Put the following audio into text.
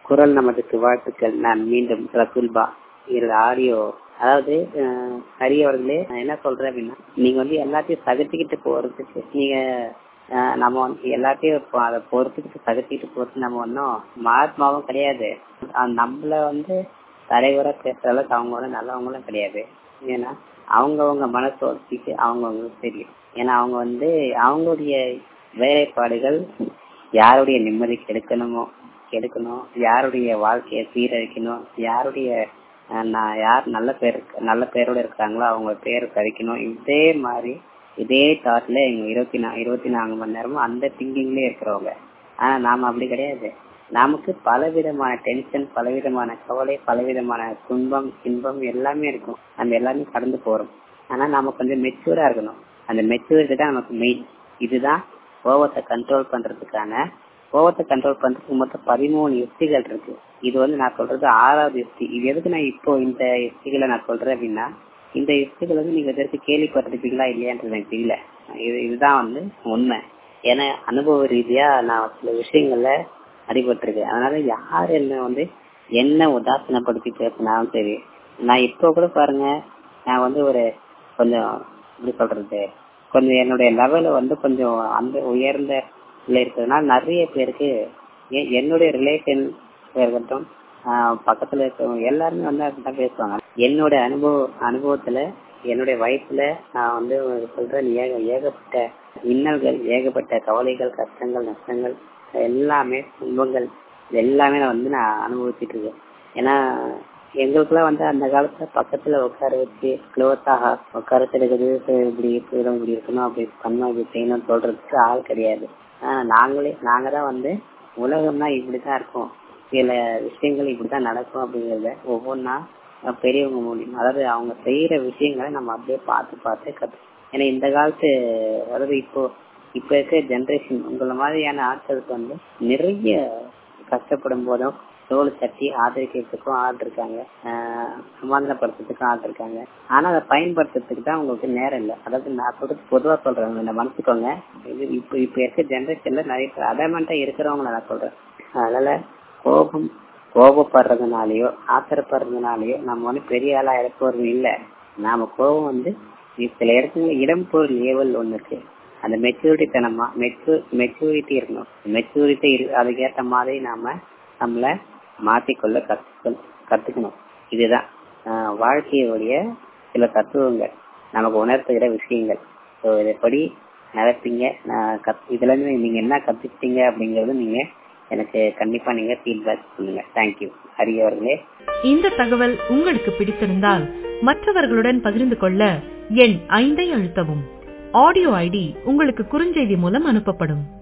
குரல் நமதுக்கு வாழ்த்துக்கள் நான் மீண்டும் ரசூல்பா இதில் ஆடியோ அதாவது அஹ், ஹரி அவர்களே நான் என்ன சொல்றேன் அப்படின்னா நீங்க வந்து எல்லாத்தையும் சகத்திக்கிட்டு போறதுக்கு நீங்க அஹ், நம்ம வந்து எல்லாத்தையும் இப்போ அதை பொறுத்துக்கிட்டு சகத்திக்கிட்டு போறது நம்ம ஒன்றும் மகாத்மாவும் கிடையாது அஹ், நம்மள வந்து தலைவரா பேசுற அளவுக்கு அவங்க வந்து நல்லவங்களும் கிடையாது ஏன்னா அவங்கவங்க மனசோர்த்திக்கு அவங்கவுங்களுக்கு தெரியும் ஏன்னா அவங்க வந்து அவங்களுடைய வேலைப்பாடுகள் யாருடைய நிம்மதி கெடுக்கணுமோ கெடுக்கணும் யாருடைய வாழ்க்கையை சீரழிக்கணும் யாருடைய அஹ், நான் யார் நல்ல பேர் நல்ல பேரோட இருக்காங்களோ அவங்க பேர் கழிக்கணும் இதே மாதிரி இதே தாட்ல எங்க இருபத்தி நா இருபத்தி நான்கு மணி நேரமும் அந்த திங்கிங்லயே இருக்கிறவங்க ஆனா நாம அப்படி கிடையாது நமக்கு பலவிதமான டென்ஷன் பலவிதமான கவலை பலவிதமான துன்பம் இன்பம் எல்லாமே இருக்கும் நம்ம எல்லாமே கடந்து போறோம் ஆனா நாம கொஞ்சம் மெச்சூரா இருக்கணும் அந்த மெச்சூரிட்டி தான் நமக்கு மெயின் இதுதான் கோவத்தை கண்ட்ரோல் பண்றதுக்கான கோவத்தை கண்ட்ரோல் பண்றதுக்கு மொத்தம் பதிமூணு யுக்திகள் இருக்கு இது வந்து நான் சொல்றது ஆறாவது யுக்தி இது எதுக்கு நான் இப்போ இந்த யுக்திகளை நான் சொல்றேன் அப்படின்னா இந்த யுக்திகள் வந்து நீங்க இதற்கு கேள்விப்பட்டிருப்பீங்களா இல்லையான்றது எனக்கு தெரியல இது இதுதான் வந்து உண்மை ஏன்னா அனுபவ ரீதியா நான் சில விஷயங்கள்ல அடிபட்டிருக்கேன் அதனால யார் என்ன வந்து என்ன உதாசனப்படுத்தி பேசினாலும் சரி நான் இப்போ கூட பாருங்க நான் வந்து ஒரு கொஞ்சம் எப்படி சொல்றது கொஞ்சம் என்னுடைய லெவல வந்து கொஞ்சம் அந்த உயர்ந்த இதுல இருக்கிறதுனால நிறைய பேருக்கு எ- என்னுடைய ரிலேஷன் இருக்கட்டும் ஆஹ் பக்கத்துல இருக்கவங்க எல்லாருமே வந்து அப்படிதான் பேசுவாங்க என்னோட அனுபவ அனுபவத்துல என்னுடைய வயசுல நான் வந்து சொல்றேன் ஏக ஏகப்பட்ட இன்னல்கள் ஏகப்பட்ட கவலைகள் கஷ்டங்கள் நஷ்டங்கள் எல்லாமே துன்பங்கள் இது எல்லாமே நான் வந்து நான் அனுபவிச்சுட்டு இருக்கேன் ஏன்னா எங்களுக்குலாம் வந்து அந்த காலத்துல பக்கத்துல உட்கார வச்சு க்ளோஸாக உட்கார இருக்குது இப்படி இருக்கணும் இப்படி இருக்கணும் அப்படி பண்ணணும் இப்படி செய்யணும்னு சொல்றதுக்கு ஆள் கிடையாது ஆனா நாங்களே நாங்க தான் வந்து உலகம்னா இப்படிதான் இருக்கும் சில விஷயங்கள் இப்படிதான் நடக்கும் அப்படிங்கறத ஒவ்வொன்றா பெரியவங்க மூலியம் அதாவது அவங்க செய்யற விஷயங்களை நம்ம அப்படியே பார்த்து பார்த்து கத்து ஏன்னா இந்த காலத்து அதாவது இப்போ இப்ப இருக்க ஜெனரேஷன் உங்களை மாதிரியான ஆட்களுக்கு வந்து நிறைய கஷ்டப்படும் போதும் தோல் தட்டி ஆதரிக்கிறதுக்கும் ஆள் இருக்காங்க ஆஹ் சமாதானப்படுத்துறதுக்கும் ஆள் இருக்காங்க ஆனா அதை பயன்படுத்துறதுக்கு தான் உங்களுக்கு நேரம் இல்லை அதாவது நான் சொல்றது பொதுவா சொல்றேன் இந்த மனசுக்கோங்க இது இப்ப இப்ப இருக்க ஜெனரேஷன்ல நிறைய பேர் அதர்மெண்டா இருக்கிறவங்கள நான் சொல்றேன் அதனால கோபம் கோபப்படுறதுனாலயோ ஆத்திரப்படுறதுனாலயோ நம்ம வந்து பெரிய ஆளா இருப்பவர்கள் இல்ல நாம கோபம் வந்து சில இடத்துல இடம் பொருள் ஏவல் ஒண்ணு இருக்கு அந்த மெச்சூரிட்டி தனமா மெச்சூ மெச்சூரிட்டி இருக்கணும் மெச்சூரிட்டி அதுக்கேற்ற மாதிரி நாம நம்மள மாத்திக்கொள்ள கத்துக்கணும் கத்துக்கணும் இதுதான் ஆஹ் வாழ்க்கையுடைய சில தத்துவங்கள் நமக்கு உணர்த்துகிற விஷயங்கள் ஸோ இதைப்படி நடப்பீங்க நான் கத் இதுல இருந்து நீங்க என்ன கத்துக்கிட்டீங்க அப்படிங்கறது நீங்க எனக்கு கண்டிப்பா நீங்க ஃபீட்பேக் பண்ணுங்க தேங்க்யூ ஹரி அவர்களே இந்த தகவல் உங்களுக்கு பிடித்திருந்தால் மற்றவர்களுடன் பகிர்ந்து கொள்ள எண் ஐந்தை அழுத்தவும் ஆடியோ ஐடி உங்களுக்கு குறுஞ்செய்தி மூலம் அனுப்பப்படும்